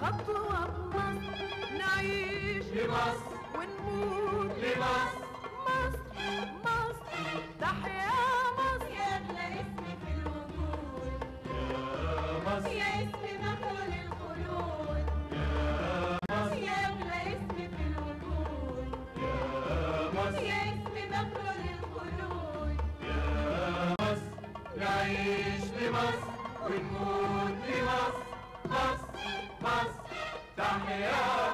خطوة بمصر نعيش لمصر ونموت لمصر مصر مصر تحيا مصر يا أغلى اسم في الوجود يا مصر يا اسم مخلول الخلود يا مصر يا أغلى اسم في الوجود يا مصر يا اسم مخلول الخلود يا مصر نعيش لمصر ونموت لمصر مصر مصر تحيا